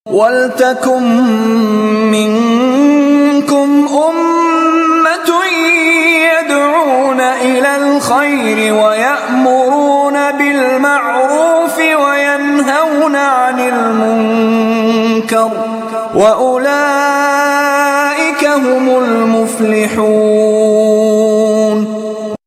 وَلْتَكُن مِّنكُمْ أُمَّةٌ يَدْعُونَ إِلَى الْخَيْرِ وَيَأْمُرُونَ بِالْمَعْرُوفِ وَيَنْهَوْنَ عَنِ الْمُنكَرِ ۚ وَأُولَٰئِكَ هُمُ الْمُفْلِحُونَ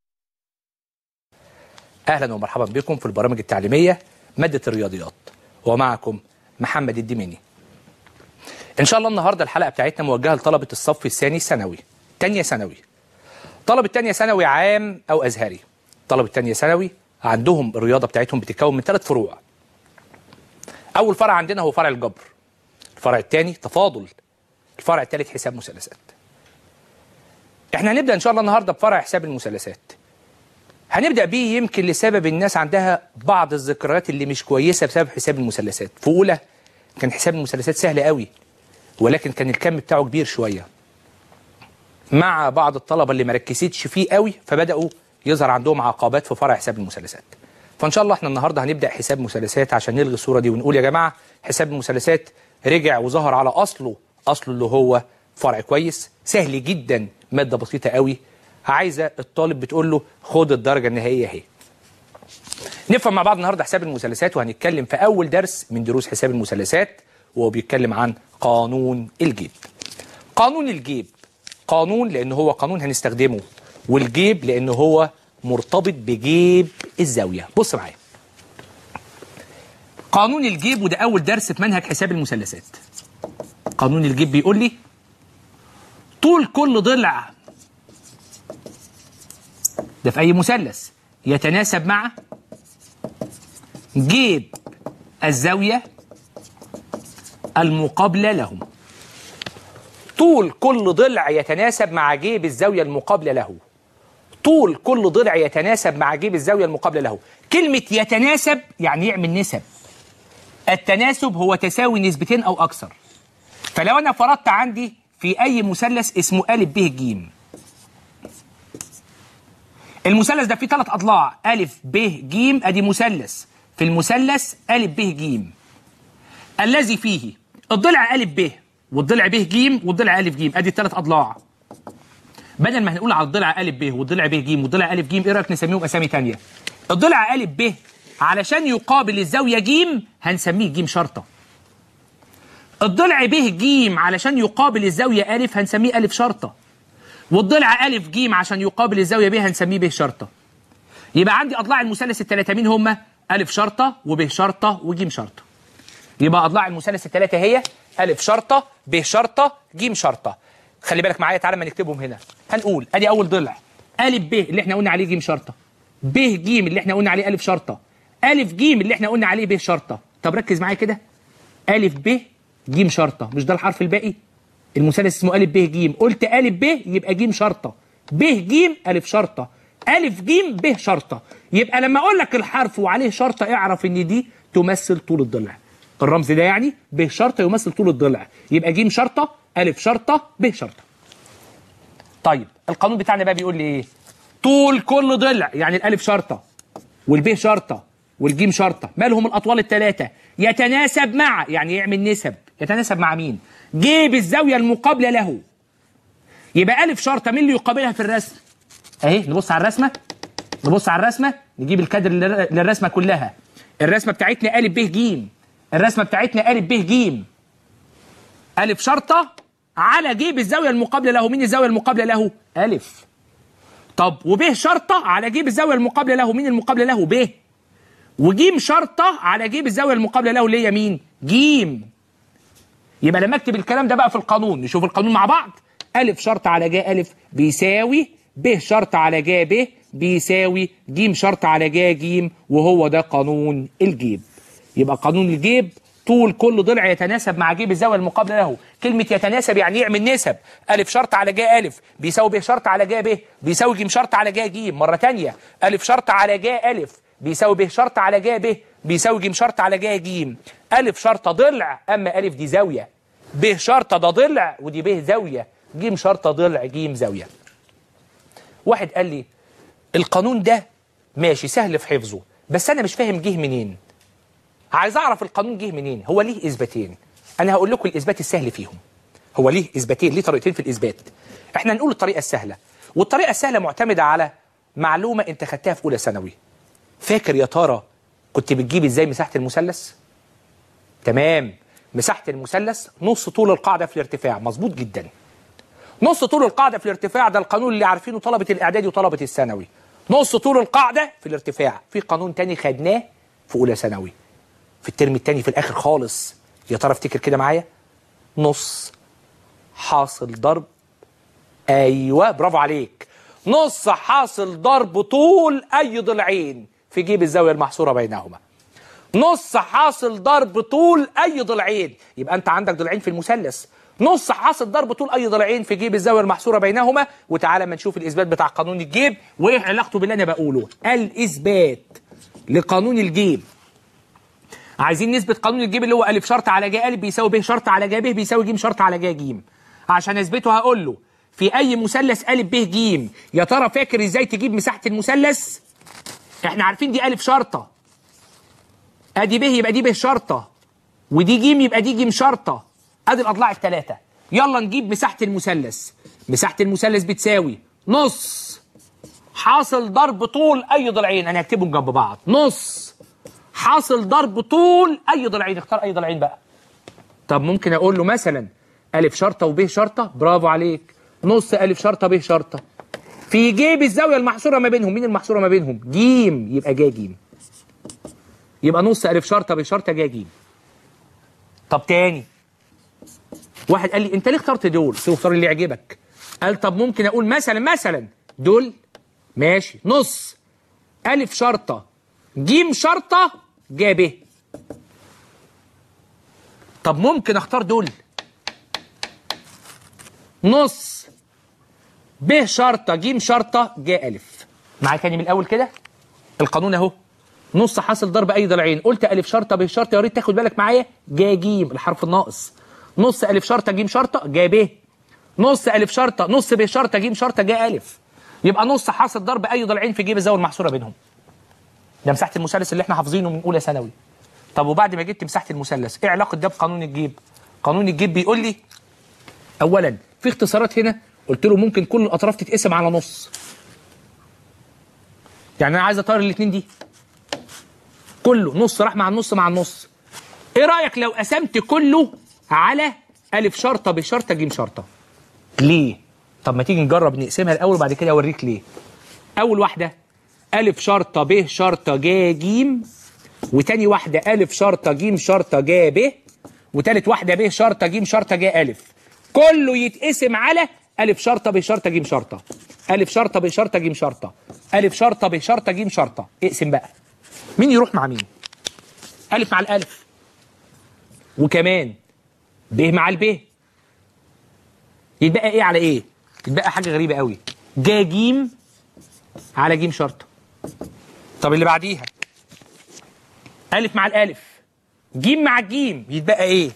اهلا ومرحبا بكم في البرامج التعليميه ماده الرياضيات ومعكم محمد الدميني ان شاء الله النهارده الحلقه بتاعتنا موجهه لطلبه الصف الثاني ثانوي تانية ثانوي طلبه تانية ثانوي عام او ازهري طلبه تانية ثانوي عندهم الرياضه بتاعتهم بتتكون من ثلاث فروع اول فرع عندنا هو فرع الجبر الفرع الثاني تفاضل الفرع الثالث حساب مثلثات احنا هنبدا ان شاء الله النهارده بفرع حساب المثلثات هنبدا بيه يمكن لسبب الناس عندها بعض الذكريات اللي مش كويسه بسبب حساب المثلثات في اولى كان حساب المثلثات سهل قوي ولكن كان الكم بتاعه كبير شويه مع بعض الطلبه اللي ما ركزتش فيه قوي فبداوا يظهر عندهم عقبات في فرع حساب المثلثات فان شاء الله احنا النهارده هنبدا حساب مثلثات عشان نلغي الصوره دي ونقول يا جماعه حساب المثلثات رجع وظهر على اصله اصله اللي هو فرع كويس سهل جدا ماده بسيطه قوي عايزه الطالب بتقول له خد الدرجه النهائيه اهي نفهم مع بعض النهارده حساب المثلثات وهنتكلم في اول درس من دروس حساب المثلثات وهو بيتكلم عن قانون الجيب قانون الجيب قانون لان هو قانون هنستخدمه والجيب لان هو مرتبط بجيب الزاويه بص معايا قانون الجيب وده اول درس في منهج حساب المثلثات قانون الجيب بيقول لي طول كل ضلع ده في أي مثلث يتناسب مع جيب الزاوية المقابلة له طول كل ضلع يتناسب مع جيب الزاوية المقابلة له طول كل ضلع يتناسب مع جيب الزاوية المقابلة له كلمة يتناسب يعني يعمل نسب التناسب هو تساوي نسبتين أو أكثر فلو أنا فرضت عندي في أي مثلث اسمه أ ب ج المثلث ده فيه ثلاث اضلاع ا ب ج ادي مثلث في المثلث ا ب ج الذي فيه الضلع ا ب والضلع ب ج والضلع ا ج ادي الثلاث اضلاع بدل ما هنقول على الضلع ا ب والضلع ب ج والضلع ا ج ايه رايك نسميهم اسامي ثانيه الضلع ا ب علشان يقابل الزاويه ج هنسميه ج شرطه الضلع ب ج علشان يقابل الزاويه ا هنسميه ا شرطه والضلع أ ج عشان يقابل الزاوية ب هنسميه ب شرطة يبقى عندي أضلاع المثلث الثلاثة مين هم؟ أ شرطة وب شرطة وج شرطة يبقى أضلاع المثلث الثلاثة هي أ شرطة ب شرطة ج شرطة خلي بالك معايا تعالى ما نكتبهم هنا هنقول أدي أول ضلع أ ب اللي احنا قلنا عليه ج شرطة ب ج اللي احنا قلنا عليه أ شرطة أ ج اللي احنا قلنا عليه ب شرطة طب ركز معايا كده أ ب ج شرطة مش ده الحرف الباقي؟ المثلث اسمه أ ب ج قلت أ ب يبقى ج شرطة ب ج أ شرطة أ ج ب شرطة يبقى لما أقول لك الحرف وعليه شرطة اعرف إن دي تمثل طول الضلع الرمز ده يعني ب شرطة يمثل طول الضلع يبقى ج شرطة أ شرطة ب شرطة طيب القانون بتاعنا بقى بيقول لي إيه طول كل ضلع يعني الألف شرطة والب شرطة والجيم شرطة مالهم الأطوال الثلاثة يتناسب مع يعني يعمل نسب يتناسب مع مين جيب الزاوية المقابلة له يبقى ألف شرطة مين اللي يقابلها في الرسم أهي نبص على الرسمة نبص على الرسمة نجيب الكادر للرسمة كلها الرسمة بتاعتنا ألف ب ج الرسمة بتاعتنا ألف ب ج ألف شرطة على جيب الزاوية المقابلة له مين الزاوية المقابلة له ألف طب وب شرطة على جيب الزاوية المقابلة له مين المقابلة له ب وجيم شرطة على جيب الزاوية المقابلة له اللي هي مين جيم يبقى لما اكتب الكلام ده بقى في القانون نشوف القانون مع بعض ألف شرط على جا ألف بيساوي ب شرط على جا ب بيساوي ج شرط على جا ج وهو ده قانون الجيب يبقى قانون الجيب طول كل ضلع يتناسب مع جيب الزاويه المقابله له كلمه يتناسب يعني يعمل نسب ألف شرط على جا ألف بيساوي ب شرط على جا ب بيساوي ج شرط على جا ج مره ثانيه ألف شرط على جا ألف بيساوي ب شرط على جا ب بيساوي ج شرط على جا ج ألف شرطة ضلع أما ألف دي زاوية ب شرطة ده ضلع ودي ب زاوية ج شرطة ضلع ج زاوية واحد قال لي القانون ده ماشي سهل في حفظه بس أنا مش فاهم جه منين عايز أعرف القانون جه منين هو ليه إثباتين انا هقول لكم الاثبات السهل فيهم هو ليه اثباتين ليه طريقتين في الاثبات احنا نقول الطريقه السهله والطريقه السهله معتمده على معلومه انت خدتها في اولى ثانوي فاكر يا ترى كنت بتجيب ازاي مساحه المثلث تمام مساحه المثلث نص طول القاعده في الارتفاع مظبوط جدا نص طول القاعده في الارتفاع ده القانون اللي عارفينه طلبه الاعدادي وطلبه الثانوي نص طول القاعده في الارتفاع في قانون تاني خدناه في اولى ثانوي في الترم التاني في الاخر خالص يا ترى افتكر كده معايا نص حاصل ضرب ايوه برافو عليك نص حاصل ضرب طول اي ضلعين في جيب الزاويه المحصوره بينهما نص حاصل ضرب طول اي ضلعين يبقى انت عندك ضلعين في المثلث نص حاصل ضرب طول اي ضلعين في جيب الزاويه المحصوره بينهما وتعالى ما نشوف الاثبات بتاع قانون الجيب وايه علاقته باللي انا بقوله الاثبات لقانون الجيب عايزين نثبت قانون الجيب اللي هو الف شرط على ج الف بيساوي ب شرط على ج ب بيساوي ج شرط على ج ج عشان اثبته هقول له في اي مثلث الف ب ج يا ترى فاكر ازاي تجيب مساحه المثلث احنا عارفين دي الف شرطه ادي ب يبقى دي ب شرطه ودي ج يبقى دي ج شرطه ادي الاضلاع الثلاثه يلا نجيب مساحه المثلث مساحه المثلث بتساوي نص حاصل ضرب طول اي ضلعين انا هكتبهم جنب بعض نص حاصل ضرب طول اي ضلعين اختار اي ضلعين بقى طب ممكن اقول له مثلا الف شرطه وب شرطه برافو عليك نص الف شرطه ب شرطه في جيب الزاويه المحصوره ما بينهم مين المحصوره ما بينهم جيم يبقى جا جيم يبقى نص الف شرطه ب شرطه جا جيم طب تاني واحد قال لي انت ليه اخترت دول قلت له اختار اللي يعجبك قال طب ممكن اقول مثلا مثلا دول ماشي نص الف شرطه جيم شرطه جا ب طب ممكن اختار دول نص ب شرطه جيم شرطه جا الف معايا تاني من الاول كده القانون اهو نص حاصل ضرب اي ضلعين قلت الف شرطه ب شرطه يا ريت تاخد بالك معايا جا جيم الحرف الناقص نص الف شرطه جيم شرطه جا ب نص الف شرطه نص ب شرطه جيم شرطه جا الف يبقى نص حاصل ضرب اي ضلعين في جيب الزاويه المحصوره بينهم ده مساحه المثلث اللي احنا حافظينه من اولى ثانوي طب وبعد ما جبت مساحه المثلث ايه علاقه ده بقانون الجيب قانون الجيب بيقول لي اولا في اختصارات هنا قلت له ممكن كل الاطراف تتقسم على نص يعني انا عايز اطير الاثنين دي كله نص راح مع النص مع النص ايه رايك لو قسمت كله على الف شرطه بشرطه جيم شرطه ليه طب ما تيجي نجرب نقسمها الاول وبعد كده اوريك ليه اول واحده الف شرطه ب شرطه ج ج وتاني واحده الف شرطه ج شرطه ج ب وتالت واحده ب شرطه ج شرطه ج الف كله يتقسم على الف شرطه ب شرطه ج شرطه الف شرطه ب شرطه ج شرطه الف شرطه ب شرطه ج شرطه اقسم بقى مين يروح مع مين الف مع الالف وكمان ب مع الب يتبقى ايه على ايه يتبقى حاجه غريبه قوي جا جيم على جيم شرطه طب اللي بعديها الف مع الالف جيم مع الجيم يتبقى ايه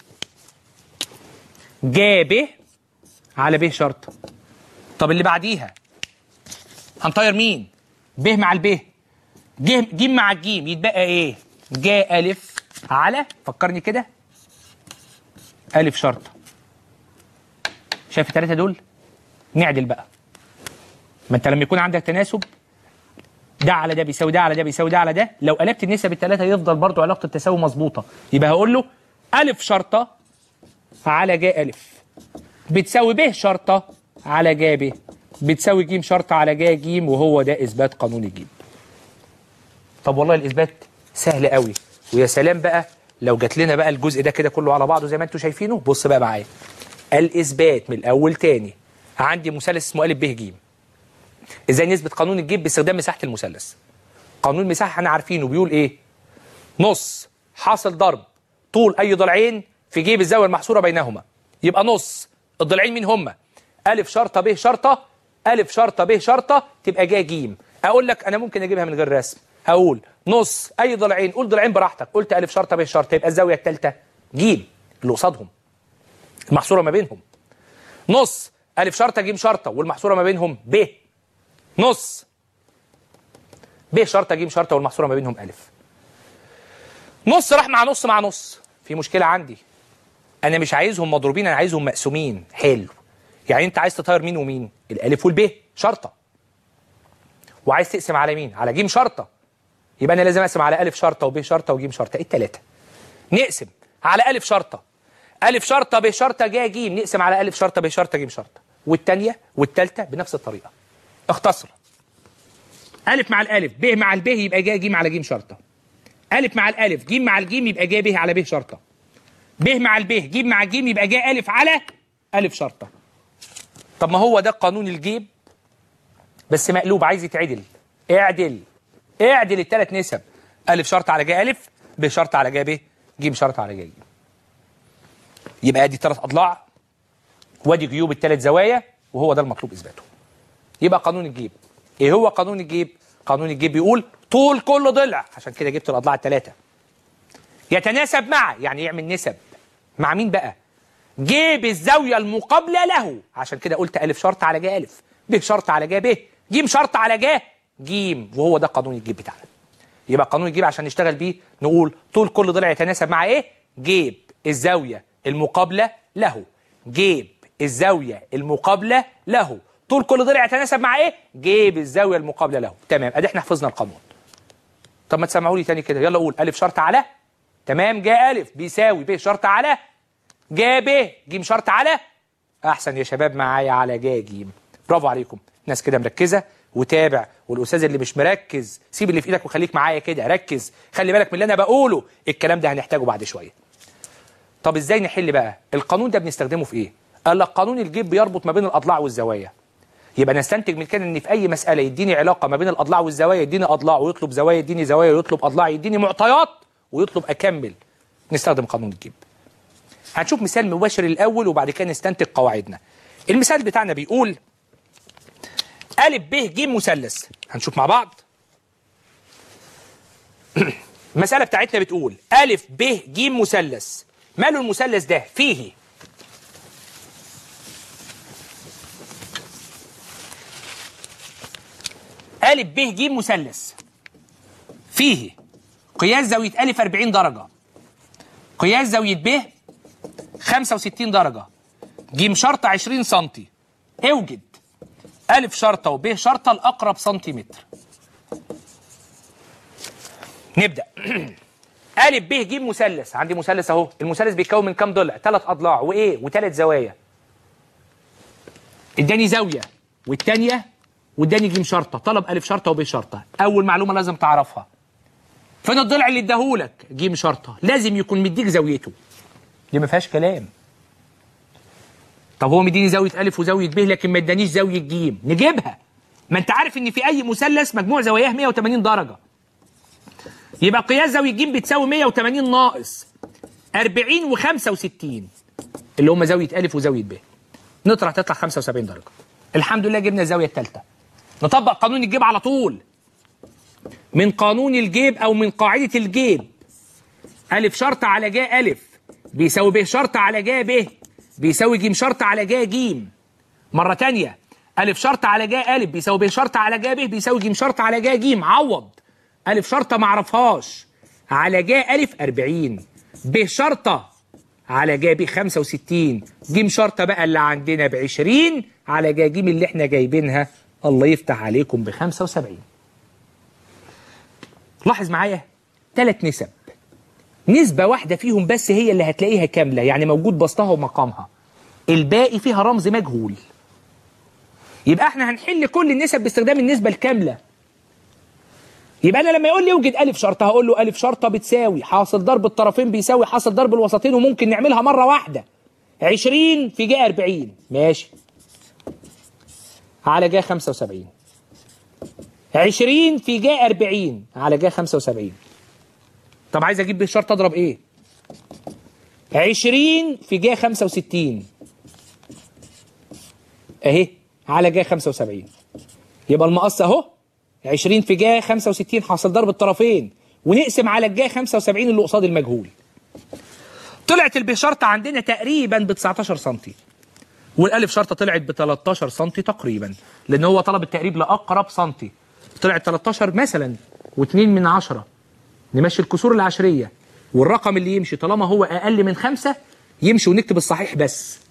جا ب على ب شرطه طب اللي بعديها هنطير مين ب مع الب ج- جيم مع الجيم يتبقى ايه جا الف على فكرني كده الف شرطه شايف الثلاثه دول نعدل بقى ما انت لما يكون عندك تناسب ده على ده بيساوي ده على ده بيساوي ده على ده لو قلبت النسب الثلاثه يفضل برضو علاقه التساوي مظبوطه يبقى هقول له الف شرطه على ج الف بتساوي ب شرطه على ج ب بتساوي ج شرطه على ج ج وهو ده اثبات قانون الجيم طب والله الاثبات سهل قوي ويا سلام بقى لو جات لنا بقى الجزء ده كده كله على بعضه زي ما انتم شايفينه بص بقى معايا الاثبات من الاول تاني عندي مثلث اسمه ا ب ج ازاي نثبت قانون الجيب باستخدام مساحه المثلث قانون المساحه احنا عارفينه بيقول ايه نص حاصل ضرب طول اي ضلعين في جيب الزاويه المحصوره بينهما يبقى نص الضلعين مين هما الف شرطه ب شرطه الف شرطه ب شرطه تبقى جا جيم اقول لك انا ممكن اجيبها من غير رسم هقول نص اي ضلعين قول ضلعين براحتك قلت الف شرطه ب شرطه يبقى الزاويه الثالثه جيم اللي قصادهم المحصوره ما بينهم نص الف شرطه جيم شرطه والمحصوره ما بينهم ب نص ب شرطه جيم شرطه والمحصوره ما بينهم الف نص راح مع نص مع نص في مشكله عندي انا مش عايزهم مضروبين انا عايزهم مقسومين حلو يعني انت عايز تطير مين ومين الالف والب شرطه وعايز تقسم على مين على جيم شرطه يبقى انا لازم اقسم على الف شرطه وب شرطه وجيم شرطه ايه الثلاثه نقسم على الف شرطه الف شرطه ب شرطه جا جيم نقسم على الف شرطه ب شرطه جيم شرطه والثانيه والثالثه بنفس الطريقه اختصر الف مع الالف ب مع الب يبقى جا جيم على جيم شرطه الف مع الالف جيم مع الجيم يبقى جا ب على ب شرطه ب مع الب جيم مع الجيم يبقى جا الف على الف شرطه طب ما هو ده قانون الجيب بس مقلوب عايز يتعدل اعدل اعدل الثلاث نسب الف شرط على جا الف ب شرط على جا ب ج شرط على جا ج يبقى ادي ثلاث اضلاع وادي جيوب الثلاث زوايا وهو ده المطلوب اثباته يبقى قانون الجيب ايه هو قانون الجيب قانون الجيب بيقول طول كل ضلع عشان كده جبت الاضلاع الثلاثه يتناسب مع يعني يعمل نسب مع مين بقى جيب الزاويه المقابله له عشان كده قلت الف شرط على جا الف ب شرط على جا ب ج شرط على جا ج وهو ده قانون الجيب بتاعنا يبقى قانون الجيب عشان نشتغل بيه نقول طول كل ضلع يتناسب مع ايه جيب الزاويه المقابله له جيب الزاويه المقابله له طول كل ضلع يتناسب مع ايه جيب الزاويه المقابله له تمام ادي احنا حفظنا القانون طب ما تسمعوا لي تاني كده يلا قول الف شرط على تمام جا الف بيساوي ب شرط على جا ب ج شرط على احسن يا شباب معايا على جا ج برافو عليكم ناس كده مركزه وتابع والاستاذ اللي مش مركز سيب اللي في ايدك وخليك معايا كده ركز خلي بالك من اللي انا بقوله الكلام ده هنحتاجه بعد شويه طب ازاي نحل بقى القانون ده بنستخدمه في ايه قال لك قانون الجيب بيربط ما بين الاضلاع والزوايا يبقى نستنتج من كده ان في اي مساله يديني علاقه ما بين الاضلاع والزوايا يديني اضلاع ويطلب زوايا يديني زوايا ويطلب اضلاع يديني معطيات ويطلب اكمل نستخدم قانون الجيب هنشوف مثال مباشر الاول وبعد كده نستنتج قواعدنا المثال بتاعنا بيقول ا ب ج مثلث هنشوف مع بعض المساله بتاعتنا بتقول ا ب ج مثلث ماله المثلث ده فيه ا ب ج مثلث فيه قياس زاويه ا 40 درجه قياس زاويه ب 65 درجة ج شرطة 20 سنتي اوجد ألف شرطة وب شرطة الأقرب سنتيمتر نبدأ ألف ب ج مثلث عندي مثلث أهو المثلث بيتكون من كام ضلع ثلاث أضلاع وإيه وثلاث زوايا اداني زاوية والتانية واداني ج شرطة طلب ألف شرطة وب شرطة أول معلومة لازم تعرفها فين الضلع اللي اداهولك ج شرطة لازم يكون مديك زاويته دي ما فيهاش كلام طب هو مديني زاويه الف وزاويه ب لكن ما ادانيش زاويه ج نجيبها ما انت عارف ان في اي مثلث مجموع زواياه 180 درجه يبقى قياس زاويه ج بتساوي 180 ناقص 40 و65 اللي هم زاويه الف وزاويه ب نطرح تطلع 75 درجه الحمد لله جبنا الزاويه الثالثه نطبق قانون الجيب على طول من قانون الجيب او من قاعده الجيب الف شرط على جا الف بيساوي ب شرط على جا ب بيساوي ج شرط على جا ج مرة تانية ألف شرط على جا ألف بيساوي ب شرط على جا ب بيساوي ج شرط على جا ج عوض ألف شرطة معرفهاش على جا ألف 40 ب شرطة على جا ب 65 ج شرطة بقى اللي عندنا ب 20 على جا ج اللي احنا جايبينها الله يفتح عليكم ب 75 لاحظ معايا ثلاث نسب نسبة واحدة فيهم بس هي اللي هتلاقيها كاملة يعني موجود بسطها ومقامها الباقي فيها رمز مجهول يبقى احنا هنحل كل النسب باستخدام النسبة الكاملة يبقى انا لما يقول لي اوجد الف شرطة هقول له الف شرطة بتساوي حاصل ضرب الطرفين بيساوي حاصل ضرب الوسطين وممكن نعملها مرة واحدة 20 في جا 40 ماشي على جا 75 20 في جا 40 على جا 75 طب عايز اجيب بالشرط اضرب ايه 20 في جا 65 اهي على جا 75 يبقى المقص اهو 20 في جا 65 حاصل ضرب الطرفين ونقسم على الجا 75 اللي قصاد المجهول طلعت الب شرطه عندنا تقريبا ب 19 سم والالف شرطه طلعت ب 13 سم تقريبا لان هو طلب التقريب لاقرب سم طلعت 13 مثلا و2 من 10 نمشي الكسور العشريه والرقم اللي يمشي طالما هو اقل من خمسة يمشي ونكتب الصحيح بس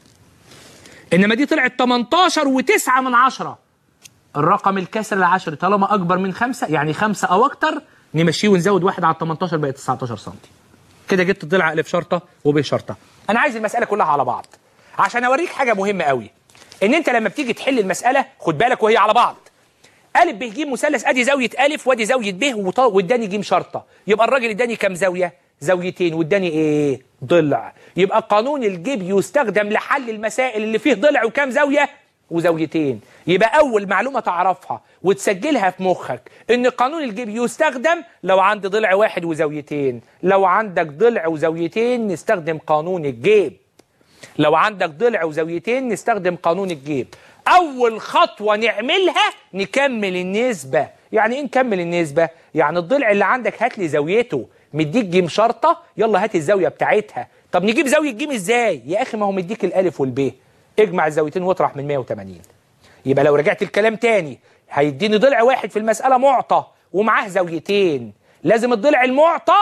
انما دي طلعت 18 و9 من عشرة الرقم الكسر العشري طالما اكبر من خمسة يعني خمسة او اكتر نمشيه ونزود واحد على 18 بقت 19 سم كده جبت الضلع الف شرطه وب شرطه انا عايز المساله كلها على بعض عشان اوريك حاجه مهمه قوي ان انت لما بتيجي تحل المساله خد بالك وهي على بعض الف ب ج مثلث ادي زاويه الف وادي زاويه ب وط- واداني ج شرطه يبقى الراجل اداني كام زاويه زاويتين واداني ايه ضلع يبقى قانون الجيب يستخدم لحل المسائل اللي فيه ضلع وكام زاويه وزاويتين يبقى اول معلومه تعرفها وتسجلها في مخك ان قانون الجيب يستخدم لو عندي ضلع واحد وزاويتين لو عندك ضلع وزاويتين نستخدم قانون الجيب لو عندك ضلع وزاويتين نستخدم قانون الجيب اول خطوه نعملها نكمل النسبه يعني ايه نكمل النسبه يعني الضلع اللي عندك هات لي زاويته مديك جيم شرطه يلا هات الزاويه بتاعتها طب نجيب زاويه جيم ازاي يا اخي ما هو مديك الالف والب اجمع الزاويتين واطرح من 180 يبقى لو رجعت الكلام تاني هيديني ضلع واحد في المساله معطى ومعاه زاويتين لازم الضلع المعطى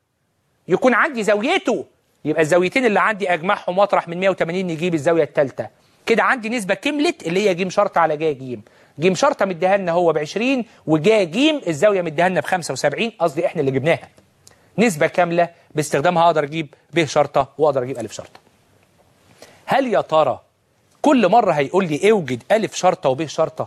يكون عندي زاويته يبقى الزاويتين اللي عندي اجمعهم واطرح من 180 نجيب الزاويه الثالثه كده عندي نسبه كملت اللي هي ج شرطه على ج ج ج شرطه مديها لنا هو ب 20 وجا ج الزاويه مديها لنا ب 75 قصدي احنا اللي جبناها نسبه كامله باستخدامها اقدر اجيب ب شرطه واقدر اجيب الف شرطه هل يا ترى كل مره هيقول لي اوجد الف شرطه وب شرطه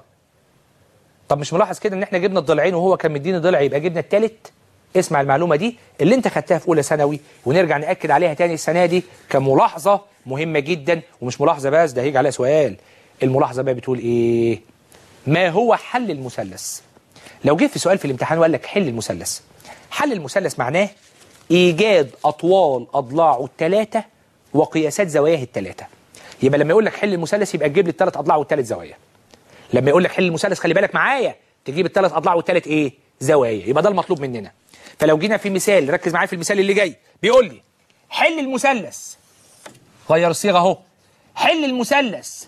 طب مش ملاحظ كده ان احنا جبنا الضلعين وهو كان مديني ضلع يبقى جبنا التالت اسمع المعلومه دي اللي انت خدتها في اولى ثانوي ونرجع ناكد عليها تاني السنه دي كملاحظه مهمه جدا ومش ملاحظه بس ده هيجي عليها سؤال الملاحظه بقى بتقول ايه ما هو حل المثلث لو جه في سؤال في الامتحان وقال لك حل المثلث حل المثلث معناه ايجاد اطوال اضلاعه الثلاثه وقياسات زواياه الثلاثه يبقى لما يقول لك حل المثلث يبقى تجيب لي الثلاث اضلاع والثلاث زوايا لما يقول لك حل المثلث خلي بالك معايا تجيب الثلاث اضلاع والثلاث ايه زوايا يبقى ده المطلوب مننا فلو جينا في مثال ركز معايا في المثال اللي جاي بيقول لي حل المثلث غير الصيغه اهو حل المثلث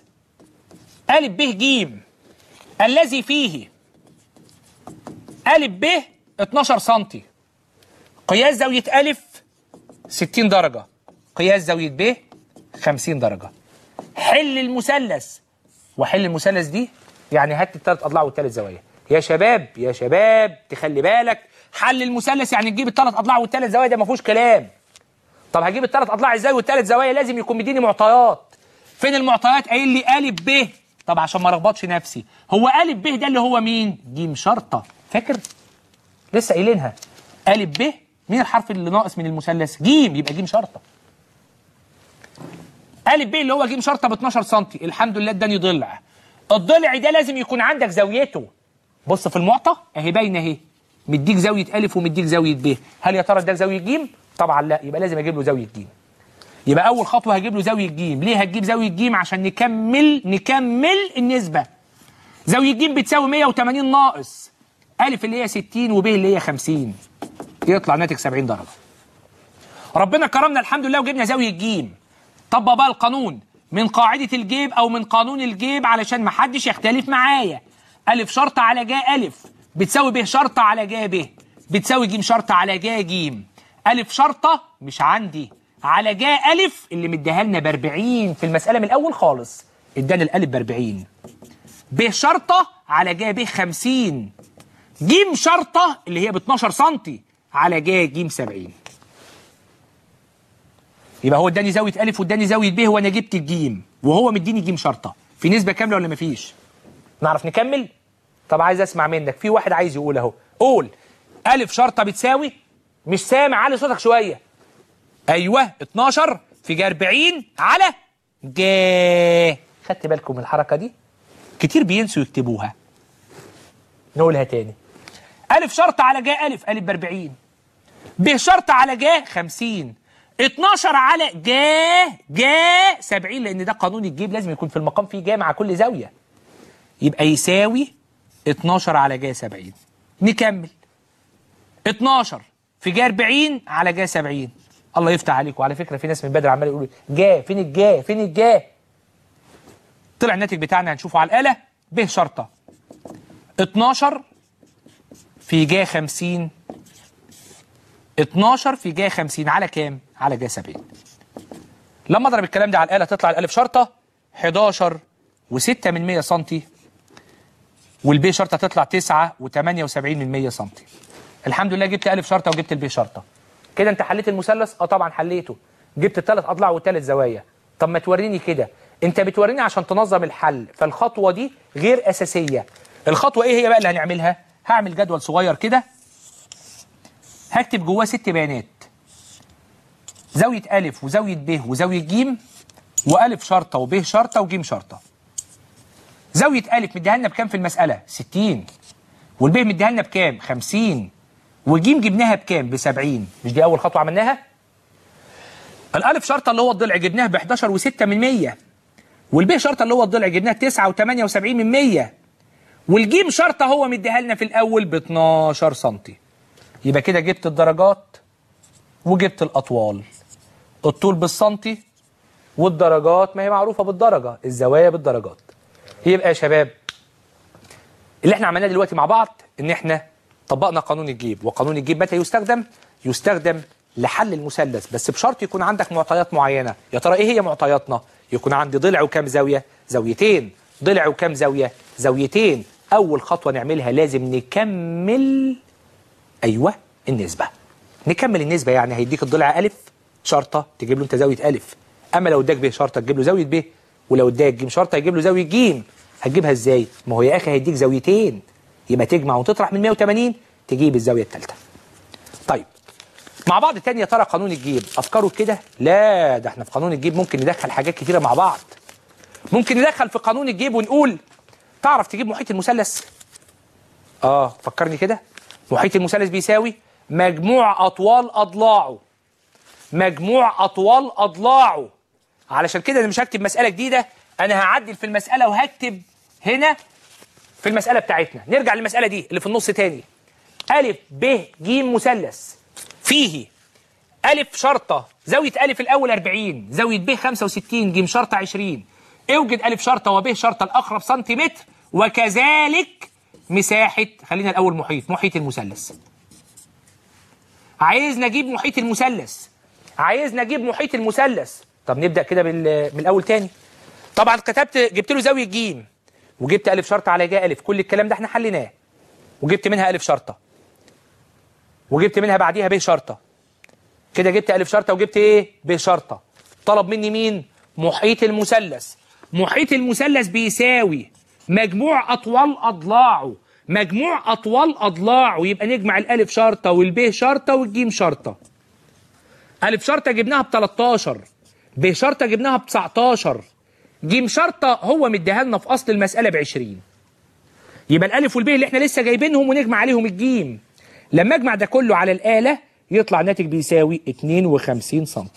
ا ب ج الذي فيه ا ب 12 سم قياس زاويه ا 60 درجه قياس زاويه ب 50 درجه حل المثلث وحل المثلث دي يعني هات الثلاث اضلاع والثلاث زوايا يا شباب يا شباب تخلي بالك حل المثلث يعني تجيب الثلاث اضلاع والثلاث زوايا ده ما فيهوش كلام طب هجيب الثلاث اضلاع ازاي والثلاث زوايا لازم يكون مديني معطيات فين المعطيات قايل لي ا ب طب عشان ما ارخبطش نفسي هو ا ب ده اللي هو مين ج شرطه فاكر لسه قايلينها ا ب مين الحرف اللي ناقص من المثلث ج يبقى ج شرطه ا ب اللي هو ج شرطه ب 12 سم الحمد لله اداني ضلع الضلع ده لازم يكون عندك زاويته بص في المعطى اهي باينه اهي مديك زاويه الف ومديك زاويه ب هل يا ترى ده زاويه ج طبعا لا يبقى لازم اجيب له زاويه ج يبقى اول خطوه هجيب له زاويه ج ليه هتجيب زاويه ج عشان نكمل نكمل النسبه زاويه ج بتساوي 180 ناقص الف اللي هي 60 وب اللي هي 50 يطلع ناتج 70 درجه ربنا كرمنا الحمد لله وجبنا زاويه ج طبق بقى القانون من قاعدة الجيب أو من قانون الجيب علشان ما حدش يختلف معايا ألف شرطة على جا ألف بتساوي ب شرطة على جا ب بتساوي ج شرطة على جا ج ألف شرطة مش عندي على جا ألف اللي مديها لنا ب 40 في المسألة من الأول خالص ادانا الألف ب 40 ب شرطة على جا ب 50 ج شرطة اللي هي ب 12 سم على جا ج 70 يبقى هو اداني زاويه الف واداني زاويه ب وانا جبت الجيم وهو مديني جيم شرطه في نسبه كامله ولا مفيش نعرف نكمل طب عايز اسمع منك في واحد عايز يقول اهو قول الف شرطه بتساوي مش سامع علي صوتك شويه ايوه 12 في جا 40 على جا خدت بالكم من الحركه دي كتير بينسوا يكتبوها نقولها تاني الف شرطه على جا الف الف ب 40 ب شرطه على جا 50 12 على جا جا 70 لان ده قانون الجيب لازم يكون في المقام فيه جا مع كل زاويه يبقى يساوي 12 على جا 70 نكمل 12 في جا 40 على جا 70 الله يفتح عليكم وعلى فكره في ناس من بدري عمال يقولوا جا فين الجا فين الجا طلع الناتج بتاعنا هنشوفه على الاله ب شرطه 12 في جا 50 12 في جا 50 على كام؟ على جا 70 لما اضرب الكلام ده على الاله تطلع الالف شرطه 11 و6 من 100 سم والبي شرطه تطلع 9 و78 من 100 سم الحمد لله جبت الف شرطه وجبت البي شرطه كده انت حليت المثلث اه طبعا حليته جبت الثلاث اضلاع والثلاث زوايا طب ما توريني كده انت بتوريني عشان تنظم الحل فالخطوه دي غير اساسيه الخطوه ايه هي بقى اللي هنعملها هعمل جدول صغير كده هكتب جواه ست بيانات زاويه الف وزاويه ب وزاويه ج والف شرطه وب شرطه وج شرطه زاويه الف مديها لنا بكام في المساله 60 والب مديها لنا بكام 50 وجيم جبناها بكام ب 70 مش دي اول خطوه عملناها الالف شرطه اللي هو الضلع جبناه ب 11 و6 من 100 والب شرطه اللي هو الضلع جبناه 9 و78 من 100 والجيم شرطه هو مديها لنا في الاول ب 12 سم يبقى كده جبت الدرجات وجبت الاطوال الطول بالسنتي والدرجات ما هي معروفه بالدرجه الزوايا بالدرجات يبقى يا شباب اللي احنا عملناه دلوقتي مع بعض ان احنا طبقنا قانون الجيب وقانون الجيب متى يستخدم يستخدم لحل المثلث بس بشرط يكون عندك معطيات معينه يا ترى ايه هي معطياتنا يكون عندي ضلع وكام زاويه زاويتين ضلع وكام زاويه زاويتين اول خطوه نعملها لازم نكمل ايوه النسبه نكمل النسبه يعني هيديك الضلع الف شرطه تجيب له انت زاويه الف اما لو اداك ب شرطه تجيب له زاويه ب ولو اداك ج شرطه يجيب له زاويه ج هتجيبها ازاي ما هو يا اخي هيديك زاويتين يبقى تجمع وتطرح من 180 تجيب الزاويه الثالثه طيب مع بعض تاني يا ترى قانون الجيب افكاره كده لا ده احنا في قانون الجيب ممكن ندخل حاجات كتيره مع بعض ممكن ندخل في قانون الجيب ونقول تعرف تجيب محيط المثلث اه فكرني كده محيط المثلث بيساوي مجموع اطوال اضلاعه مجموع اطوال اضلاعه علشان كده انا مش هكتب مساله جديده انا هعدل في المساله وهكتب هنا في المساله بتاعتنا نرجع للمساله دي اللي في النص تاني الف ب ج مثلث فيه الف شرطه زاويه الف الاول 40 زاويه ب 65 ج شرطه 20 اوجد الف شرطه وب شرطه الاقرب سنتيمتر وكذلك مساحه خلينا الاول محيط محيط المثلث عايز نجيب محيط المثلث عايز نجيب محيط المثلث طب نبدا كده بال- من الاول تاني طبعا كتبت جبت له زاويه ج وجبت الف شرطه على جا الف كل الكلام ده احنا حليناه وجبت منها الف شرطه وجبت منها بعديها ب شرطه كده جبت الف شرطه وجبت ايه ب شرطه طلب مني مين محيط المثلث محيط المثلث بيساوي مجموع اطوال اضلاعه مجموع اطوال اضلاعه يبقى نجمع الالف شرطه والب شرطه والجيم شرطه الف شرطه جبناها ب 13 ب شرطه جبناها ب 19 جيم شرطه هو مديها لنا في اصل المساله ب 20 يبقى الالف والب اللي احنا لسه جايبينهم ونجمع عليهم الجيم لما اجمع ده كله على الاله يطلع الناتج بيساوي 52 سم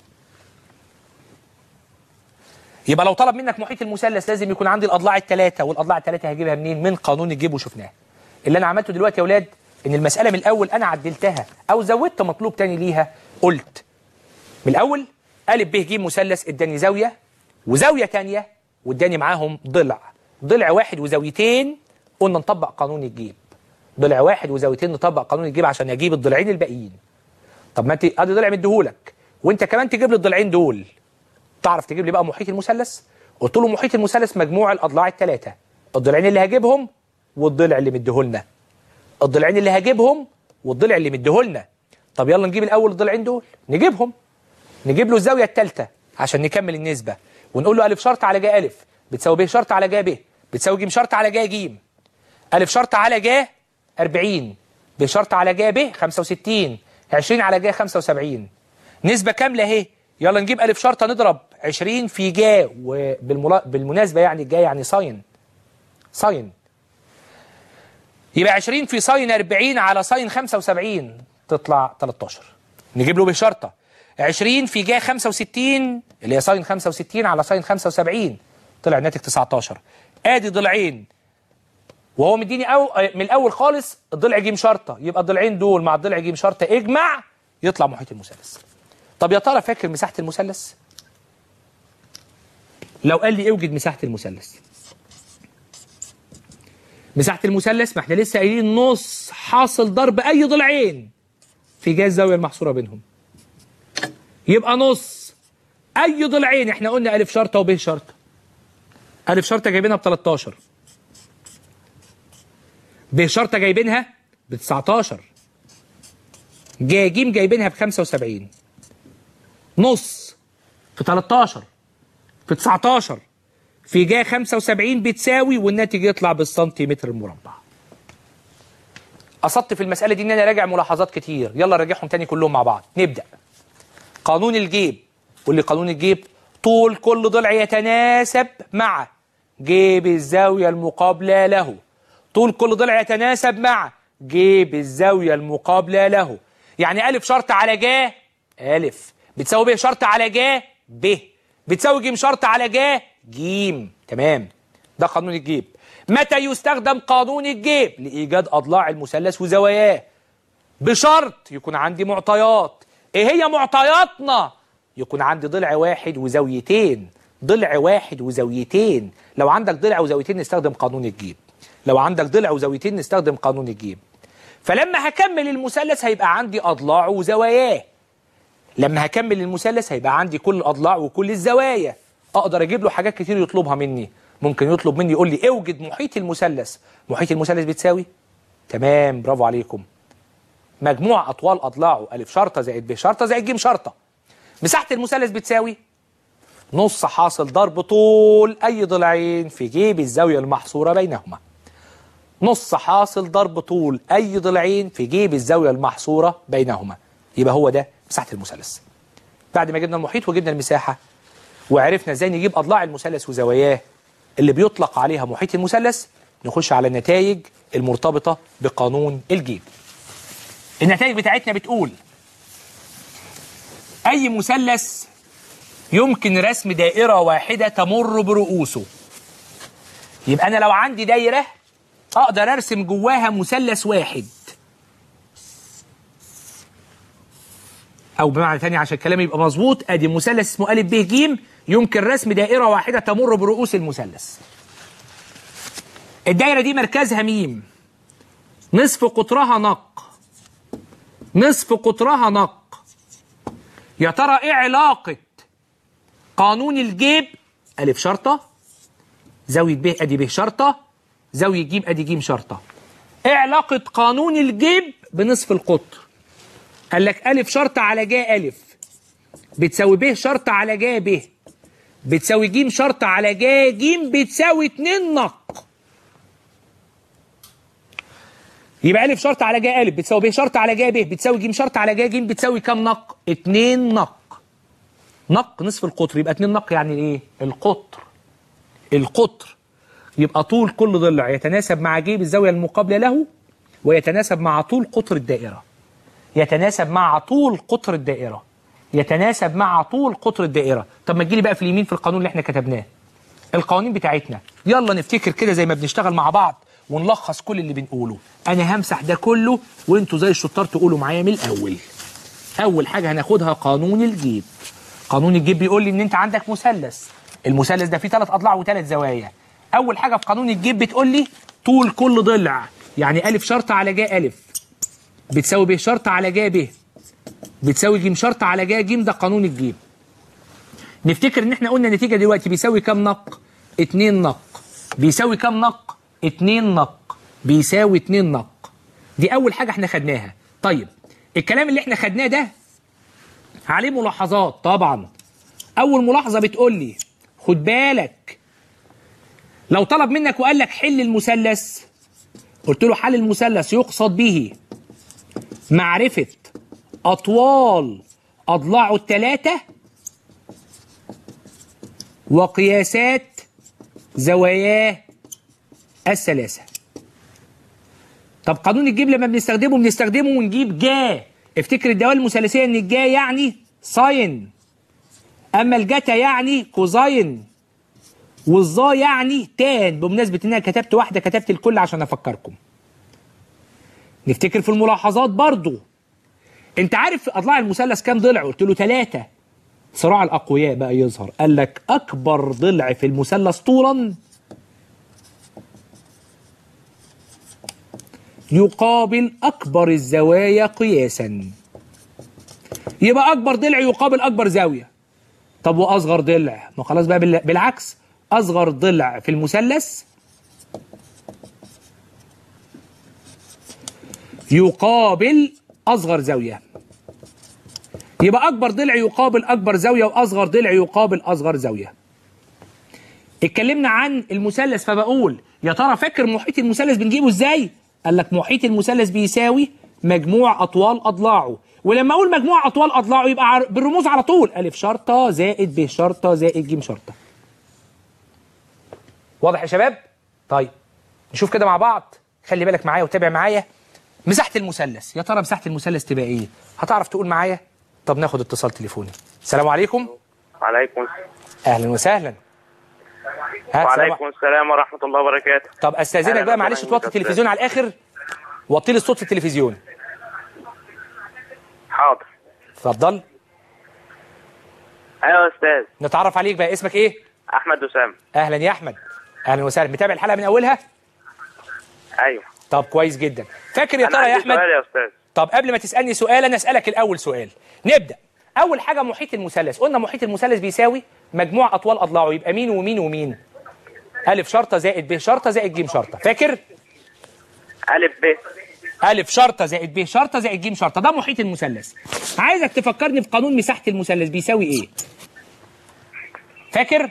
يبقى لو طلب منك محيط المثلث لازم يكون عندي الاضلاع الثلاثه والاضلاع الثلاثه هجيبها منين من قانون الجيب وشفناه اللي انا عملته دلوقتي يا اولاد ان المساله من الاول انا عدلتها او زودت مطلوب تاني ليها قلت من الاول ا ب ج مثلث اداني زاويه وزاويه تانية واداني معاهم ضلع ضلع واحد وزاويتين قلنا نطبق قانون الجيب ضلع واحد وزاويتين نطبق قانون الجيب عشان اجيب الضلعين الباقيين طب ما انت ادي ضلع مديهولك وانت كمان تجيب لي الضلعين دول تعرف تجيب لي بقى محيط المثلث قلت له محيط المثلث مجموع الاضلاع الثلاثه الضلعين اللي هجيبهم والضلع اللي مديهولنا الضلعين اللي هجيبهم والضلع اللي مديهولنا طب يلا نجيب الاول الضلعين دول نجيبهم نجيب له الزاويه الثالثه عشان نكمل النسبه ونقول له الف شرط على جا الف بتساوي ب شرط على جا ب بتساوي ج شرط على جا ج الف شرط على جا 40 ب شرط على جا ب 65 20 على جا 75 نسبه كامله اهي يلا نجيب الف شرطه نضرب 20 في جا وبالمناسبه يعني الجا يعني ساين ساين يبقى 20 في ساين 40 على ساين 75 تطلع 13 نجيب له بشرطه 20 في جا 65 اللي هي ساين 65 على ساين 75 طلع الناتج 19 ادي ضلعين وهو مديني أو من الاول خالص الضلع ج شرطه يبقى الضلعين دول مع الضلع ج شرطه اجمع يطلع محيط المثلث طب يا ترى فاكر مساحه المثلث لو قال لي اوجد مساحه المثلث مساحه المثلث ما احنا لسه قايلين نص حاصل ضرب اي ضلعين في جهه الزاويه المحصوره بينهم يبقى نص اي ضلعين احنا قلنا الف شرطه وب شرطه الف شرطه جايبينها ب 13 ب شرطه جايبينها ب 19 جا جيم جايبينها ب 75 نص في 13 في 19 في جا 75 بتساوي والناتج يطلع بالسنتيمتر المربع قصدت في المسألة دي إن أنا راجع ملاحظات كتير يلا راجعهم تاني كلهم مع بعض نبدأ قانون الجيب قول لي قانون الجيب طول كل ضلع يتناسب مع جيب الزاوية المقابلة له طول كل ضلع يتناسب مع جيب الزاوية المقابلة له يعني ألف شرط على جا ألف بتساوي ب شرط على جا ب بتساوي ج شرط على جا جيم تمام ده قانون الجيب متى يستخدم قانون الجيب لإيجاد أضلاع المثلث وزواياه بشرط يكون عندي معطيات ايه هي معطياتنا يكون عندي ضلع واحد وزاويتين ضلع واحد وزاويتين لو عندك ضلع وزاويتين نستخدم قانون الجيب لو عندك ضلع وزاويتين نستخدم قانون الجيب فلما هكمل المثلث هيبقى عندي أضلاع وزواياه لما هكمل المثلث هيبقى عندي كل الأضلاع وكل الزوايا أقدر أجيب له حاجات كتير يطلبها مني ممكن يطلب مني يقول لي اوجد محيط المثلث محيط المثلث بتساوي تمام برافو عليكم مجموع أطوال أضلاعه ألف شرطة زائد ب شرطة زائد ج شرطة مساحة المثلث بتساوي نص حاصل ضرب طول أي ضلعين في جيب الزاوية المحصورة بينهما نص حاصل ضرب طول أي ضلعين في جيب الزاوية المحصورة بينهما يبقى هو ده مساحة المثلث بعد ما جبنا المحيط وجبنا المساحة وعرفنا ازاي نجيب أضلاع المثلث وزواياه اللي بيطلق عليها محيط المثلث نخش على النتائج المرتبطة بقانون الجيب النتائج بتاعتنا بتقول أي مثلث يمكن رسم دائرة واحدة تمر برؤوسه يبقى أنا لو عندي دايرة أقدر أرسم جواها مثلث واحد أو بمعنى ثاني عشان الكلام يبقى مظبوط أدي مثلث اسمه أ ب ج يمكن رسم دائرة واحدة تمر برؤوس المثلث الدايرة دي مركزها ميم نصف قطرها نق نصف قطرها نق يا ترى ايه علاقة قانون الجيب ألف شرطة زاوية ب أدي ب شرطة زاوية ج أدي ج شرطة ايه علاقة قانون الجيب بنصف القطر قال لك ألف شرطة على جا ألف بتساوي ب شرطة على جا ب بتساوي ج شرطة على جا ج بتساوي 2 نق يبقى ألف شرط على جا ألف بتساوي ب شرط على جا ب بتساوي ج شرط على جا ج بتساوي كام نق؟ 2 نق نق نصف القطر يبقى 2 نق يعني ايه؟ القطر القطر يبقى طول كل ضلع يتناسب مع جيب الزاوية المقابلة له ويتناسب مع طول قطر الدائرة يتناسب مع طول قطر الدائرة يتناسب مع طول قطر الدائرة طب ما تجيلي بقى في اليمين في القانون اللي احنا كتبناه القوانين بتاعتنا يلا نفتكر كده زي ما بنشتغل مع بعض ونلخص كل اللي بنقوله انا همسح ده كله وانتوا زي الشطار تقولوا معايا من الاول اول حاجه هناخدها قانون الجيب قانون الجيب بيقول لي ان انت عندك مثلث المثلث ده فيه ثلاث اضلاع وثلاث زوايا اول حاجه في قانون الجيب بتقول لي طول كل ضلع يعني الف شرطه على جا الف بتساوي ب شرطه على جا ب بتساوي ج شرطه على جا ج ده قانون الجيب نفتكر ان احنا قلنا النتيجه دلوقتي بيساوي كام نق 2 نق بيساوي كام نق 2 نق بيساوي 2 نق دي اول حاجه احنا خدناها طيب الكلام اللي احنا خدناه ده عليه ملاحظات طبعا اول ملاحظه بتقول لي خد بالك لو طلب منك وقال لك حل المثلث قلت له حل المثلث يقصد به معرفه اطوال اضلاعه الثلاثه وقياسات زواياه الثلاثة طب قانون الجيب لما بنستخدمه بنستخدمه ونجيب جا افتكر الدوال المثلثية ان الجا يعني ساين اما الجتا يعني كوزاين والظا يعني تان بمناسبة ان انا كتبت واحدة كتبت الكل عشان افكركم نفتكر في الملاحظات برضو انت عارف اضلاع المثلث كام ضلع قلت له ثلاثة صراع الاقوياء بقى يظهر قال لك اكبر ضلع في المثلث طولا يقابل أكبر الزوايا قياسا يبقى أكبر ضلع يقابل أكبر زاوية طب واصغر ضلع ما خلاص بقى بال- بالعكس اصغر ضلع في المثلث يقابل اصغر زاويه يبقى اكبر ضلع يقابل اكبر زاويه واصغر ضلع يقابل اصغر زاويه اتكلمنا عن المثلث فبقول يا ترى فاكر محيط المثلث بنجيبه ازاي قال لك محيط المثلث بيساوي مجموع اطوال اضلاعه ولما اقول مجموع اطوال اضلاعه يبقى عر- بالرموز على طول الف شرطه زائد ب شرطه زائد ج شرطه واضح يا شباب طيب نشوف كده مع بعض خلي بالك معايا وتابع معايا مساحه المثلث يا ترى مساحه المثلث تبقى ايه هتعرف تقول معايا طب ناخد اتصال تليفوني السلام عليكم وعليكم اهلا وسهلا ها، وعليكم سلام- السلام ورحمة الله وبركاته طب استاذنك أهلا بقى وسهلا معلش بك توطي يا أستاذ. التلفزيون على الاخر وطي لي الصوت في التلفزيون حاضر اتفضل أيوة يا أستاذ نتعرف عليك بقى اسمك ايه أحمد أسامة اهلا يا احمد اهلا وسهلا متابع الحلقه من اولها أيوة طب كويس جدا فاكر يا أنا ترى يا عندي احمد سؤال يا أستاذ طب قبل ما تسالني سؤال انا اسالك الاول سؤال نبدا اول حاجه محيط المثلث قلنا محيط المثلث بيساوي مجموع اطوال اضلاعه يبقى مين ومين ومين الف شرطه زائد ب شرطه زائد ج شرطه فاكر ألف ب ألف شرطة زائد ب شرطة زائد ج شرطة ده محيط المثلث عايزك تفكرني في قانون مساحة المثلث بيساوي إيه فاكر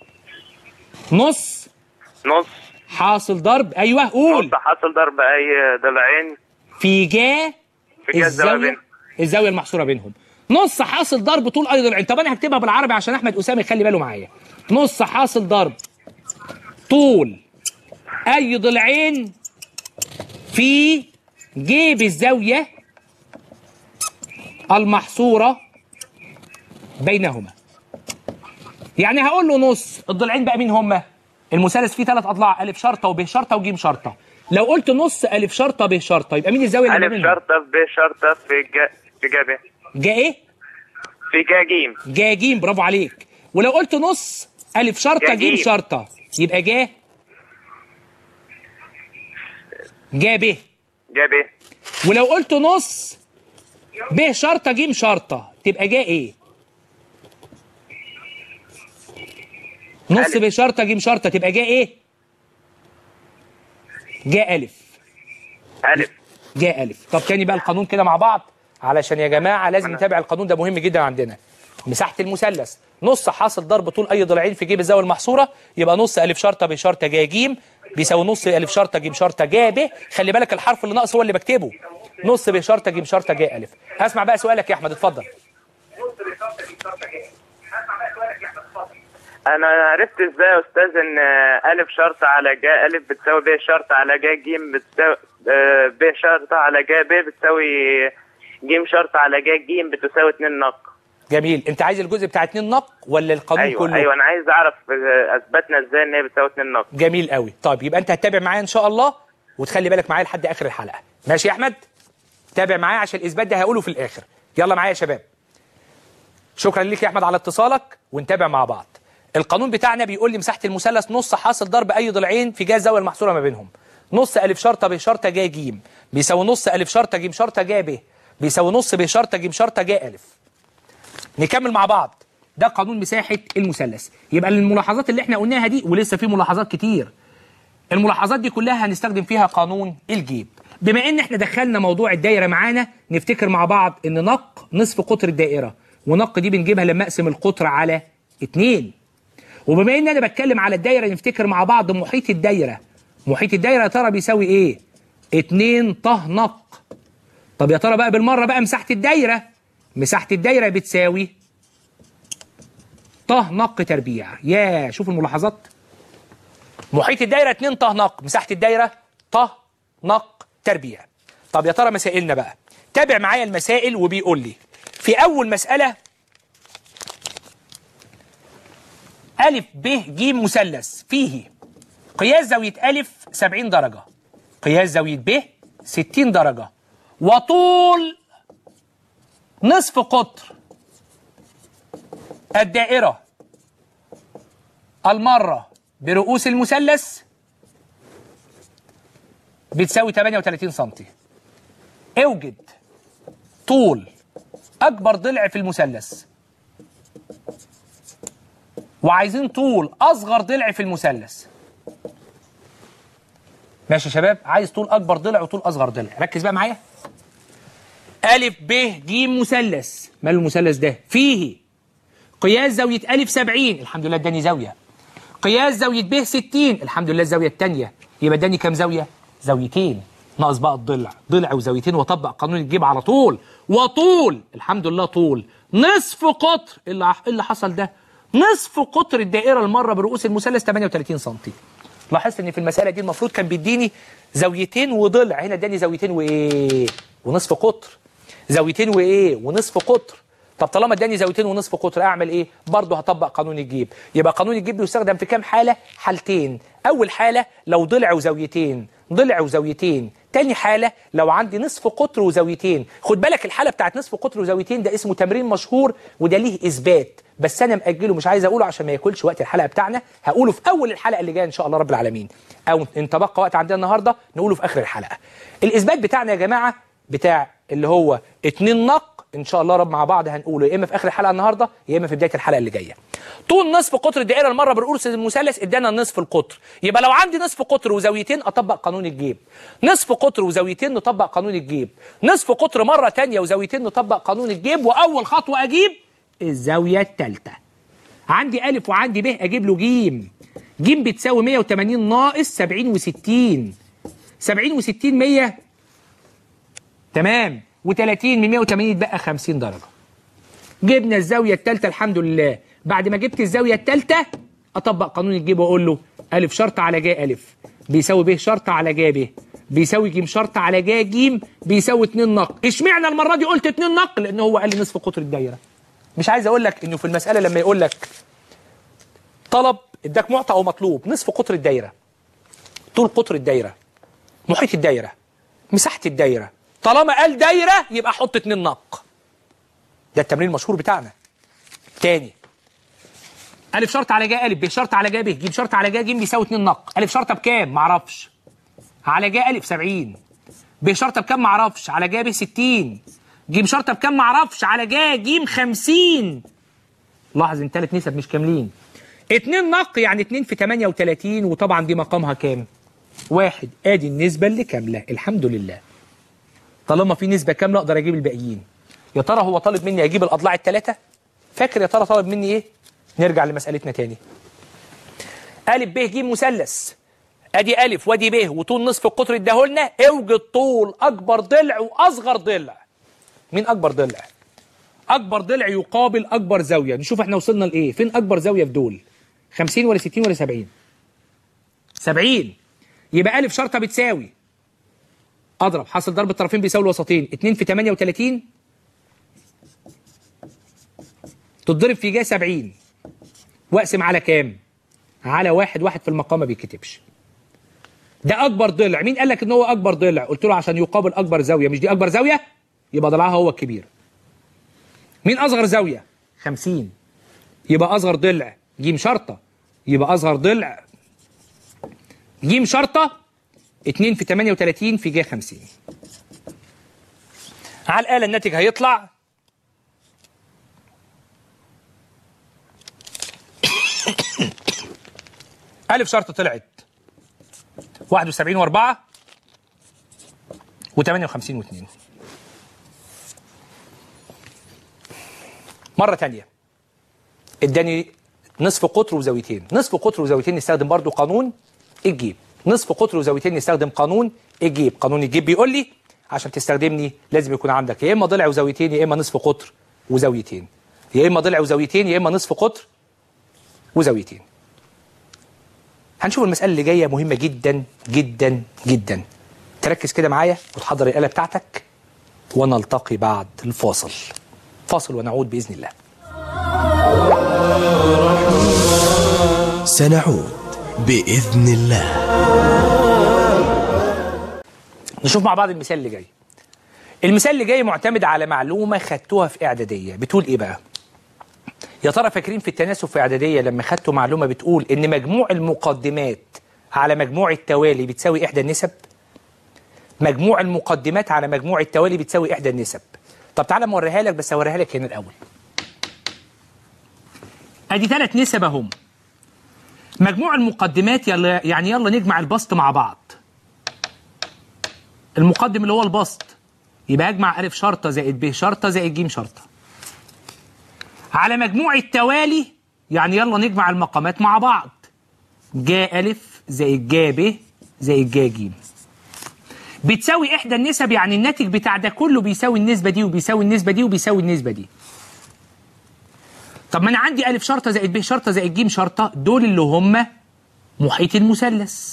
نص نص حاصل ضرب أيوه قول نص حاصل ضرب أي ضلعين في جا في جا الزاوية الزاوية بينهم. الزاوية المحصورة بينهم نص حاصل ضرب طول أي ضلعين طب أنا هكتبها بالعربي عشان أحمد أسامة يخلي باله معايا نص حاصل ضرب طول أي ضلعين في جيب الزاوية المحصورة بينهما يعني هقول له نص الضلعين بقى مين هما المثلث فيه ثلاث اضلاع الف شرطه وب شرطه وج شرطه لو قلت نص الف شرطه ب شرطه يبقى مين الزاويه اللي ما ألف بينهم شرطة ب شرطة في جا في جا ب جا ايه في جا جيم جا جيم برافو عليك ولو قلت نص الف شرطه جا ج جيم. شرطه يبقى جا جا ب جا ب ولو قلت نص ب شرطه ج شرطه تبقى جا ايه نص ألف. ب شرطه ج شرطه تبقى جا ايه جا الف ألف جاء ألف طب تاني بقى القانون كده مع بعض علشان يا جماعة لازم نتابع القانون ده مهم جدا عندنا مساحة المثلث نص حاصل ضرب طول أي ضلعين في جيب الزاوية المحصورة يبقى نص ألف شرطة بشرطة جا جيم بيساوي نص ألف شرطة جيم شرطة جا ب خلي بالك الحرف اللي ناقص هو اللي بكتبه نص بشرطة جيم شرطة جا ألف هسمع بقى سؤالك يا أحمد اتفضل أنا عرفت إزاي يا أستاذ إن ألف شرطة على جا ألف بتساوي ب شرطة على جا جيم بتساوي آه، ب شرطة على جا ب بتساوي جيم شرطة على جا جيم بتساوي اتنين نق جميل أنت عايز الجزء بتاع اتنين نق ولا القانون أيوة كله أيوة أنا عايز أعرف آه، أثبتنا إزاي إن هي بتساوي اتنين نق جميل قوي طيب يبقى أنت هتتابع معايا إن شاء الله وتخلي بالك معايا لحد آخر الحلقة ماشي يا أحمد تابع معايا عشان الإثبات ده هقوله في الآخر يلا معايا يا شباب شكرا ليك يا احمد على اتصالك ونتابع مع بعض القانون بتاعنا بيقول لي مساحه المثلث نص حاصل ضرب اي ضلعين في جهه الزاويه المحصوره ما بينهم نص الف شرطه ب شرطه جا ج بيساوي نص الف شرطه ج شرطه جا ب بيساوي نص ب شرطه ج شرطه جا الف نكمل مع بعض ده قانون مساحه المثلث يبقى الملاحظات اللي احنا قلناها دي ولسه في ملاحظات كتير الملاحظات دي كلها هنستخدم فيها قانون الجيب بما ان احنا دخلنا موضوع الدايره معانا نفتكر مع بعض ان نق نصف قطر الدائره ونق دي بنجيبها لما اقسم القطر على اتنين وبما ان انا بتكلم على الدايره نفتكر مع بعض محيط الدايره محيط الدايره يا ترى بيساوي ايه اتنين طه نق طب يا ترى بقى بالمره بقى مساحه الدايره مساحه الدايره بتساوي طه نق تربيع يا شوف الملاحظات محيط الدايره 2 طه نق مساحه الدايره طه نق تربيع طب يا ترى مسائلنا بقى تابع معايا المسائل وبيقول لي في اول مساله ألف ب ج مثلث فيه قياس زاوية ألف 70 درجة قياس زاوية ب 60 درجة وطول نصف قطر الدائرة المرة برؤوس المثلث بتساوي 38 سنتي اوجد طول أكبر ضلع في المثلث وعايزين طول اصغر ضلع في المثلث ماشي يا شباب عايز طول اكبر ضلع وطول اصغر ضلع ركز بقى معايا ألف ب ج مثلث ماله المثلث ده فيه قياس زاوية ألف 70 الحمد لله اداني زاوية قياس زاوية ب 60 الحمد لله الزاوية الثانية يبقى اداني كام زاوية؟ زاويتين ناقص بقى الضلع ضلع وزاويتين واطبق قانون الجيب على طول وطول الحمد لله طول نصف قطر إيه اللي إيه اللي حصل ده نصف قطر الدائرة المرة برؤوس المثلث 38 سم لاحظت ان في المسألة دي المفروض كان بيديني زاويتين وضلع هنا اداني زاويتين وايه ونصف قطر زاويتين وايه ونصف قطر طب طالما اداني زاويتين ونصف قطر اعمل ايه برضه هطبق قانون الجيب يبقى قانون الجيب بيستخدم في كام حاله حالتين اول حاله لو ضلع وزاويتين ضلع وزاويتين تاني حالة لو عندي نصف قطر وزاويتين خد بالك الحالة بتاعت نصف قطر وزاويتين ده اسمه تمرين مشهور وده ليه إثبات بس أنا مأجله مش عايز أقوله عشان ما ياكلش وقت الحلقة بتاعنا هقوله في أول الحلقة اللي جاية إن شاء الله رب العالمين أو إن تبقى وقت عندنا النهاردة نقوله في آخر الحلقة الإثبات بتاعنا يا جماعة بتاع اللي هو اتنين نق ان شاء الله رب مع بعض هنقوله يا اما في اخر الحلقه النهارده يا اما في بدايه الحلقه اللي جايه طول نصف قطر الدائره المره برؤوس المثلث ادانا نصف القطر يبقى لو عندي نصف قطر وزاويتين اطبق قانون الجيب نصف قطر وزاويتين نطبق قانون الجيب نصف قطر مره ثانيه وزاويتين نطبق قانون الجيب واول خطوه اجيب الزاويه الثالثه عندي الف وعندي ب اجيب له جيم جيم بتساوي 180 ناقص 70 و60 70 و60 100 تمام و30 من 180 يتبقى 50 درجة جبنا الزاوية الثالثة الحمد لله بعد ما جبت الزاوية الثالثة أطبق قانون الجيب وأقول له ألف شرط على جا ألف بيساوي ب شرط على جا ب بيساوي ج شرط على جا ج بيساوي 2 نق اشمعنى المرة دي قلت 2 نق لأن هو قال لي نصف قطر الدايرة مش عايز أقول لك إنه في المسألة لما يقول لك طلب اداك معطى أو مطلوب نصف قطر الدايرة طول قطر الدايرة محيط الدايرة مساحة الدايرة طالما قال دايرة يبقى حط اتنين نق ده التمرين المشهور بتاعنا تاني ألف شرط على جا ألف ب شرط على جا ب ج شرط على جا ج بيساوي اتنين نق ألف شرطة بكام؟ معرفش على جا ألف 70 ب شرطة بكام؟ معرفش على جا ب 60 ج شرطة بكام؟ معرفش على جا ج 50 لاحظ ان ثلاث نسب مش كاملين اتنين نق يعني اتنين في 38 وطبعا دي مقامها كام؟ واحد ادي النسبة اللي كاملة الحمد لله طالما في نسبة كاملة أقدر أجيب الباقيين يا ترى هو طالب مني أجيب الأضلاع الثلاثة فاكر يا ترى طالب مني إيه نرجع لمسألتنا تاني ألف ب ج مثلث أدي ألف وأدي ب وطول نصف القطر اداهولنا اوجد طول أكبر ضلع وأصغر ضلع مين أكبر ضلع؟ أكبر ضلع يقابل أكبر زاوية نشوف إحنا وصلنا لإيه فين أكبر زاوية في دول 50 ولا 60 ولا 70 70 يبقى ألف شرطة بتساوي اضرب حاصل ضرب الطرفين بيساوي الوسطين 2 في 38 تتضرب في جا 70 واقسم على كام؟ على واحد واحد في المقام ما بيتكتبش ده اكبر ضلع مين قال لك ان هو اكبر ضلع قلت له عشان يقابل اكبر زاويه مش دي اكبر زاويه يبقى ضلعها هو الكبير مين اصغر زاويه 50 يبقى اصغر ضلع ج شرطه يبقى اصغر ضلع ج شرطه 2 في 38 في ج 50 على الآلة الناتج هيطلع ألف شرطة طلعت 71 و4 و58 و2 مرة تانية اداني نصف قطر وزاويتين نصف قطر وزاويتين نستخدم برضو قانون الجيب نصف قطر وزاويتين نستخدم قانون الجيب قانون الجيب بيقول لي عشان تستخدمني لازم يكون عندك يا اما ضلع وزاويتين يا اما نصف قطر وزاويتين يا اما ضلع وزاويتين يا اما نصف قطر وزاويتين هنشوف المسألة اللي جاية مهمة جدا جدا جدا تركز كده معايا وتحضر الآلة بتاعتك ونلتقي بعد الفاصل فاصل ونعود بإذن الله سنعود بإذن الله نشوف مع بعض المثال اللي جاي المثال اللي جاي معتمد على معلومة خدتوها في إعدادية بتقول إيه بقى يا ترى فاكرين في التناسب في إعدادية لما خدتوا معلومة بتقول إن مجموع المقدمات على مجموع التوالي بتساوي إحدى النسب مجموع المقدمات على مجموع التوالي بتساوي إحدى النسب طب تعالى موريها لك بس هوريها لك هنا الأول ادي ثلاث نسب اهم مجموع المقدمات يلا يعني يلا نجمع البسط مع بعض المقدم اللي هو البسط يبقى اجمع الف شرطه زائد ب شرطه زائد ج شرطه على مجموع التوالي يعني يلا نجمع المقامات مع بعض جا الف زائد جا ب زائد جا ج بتساوي احدى النسب يعني الناتج بتاع ده كله بيساوي النسبه دي وبيساوي النسبه دي وبيساوي النسبه دي طب ما انا عندي الف شرطه زائد ب شرطه زائد ج شرطه دول اللي هم محيط المثلث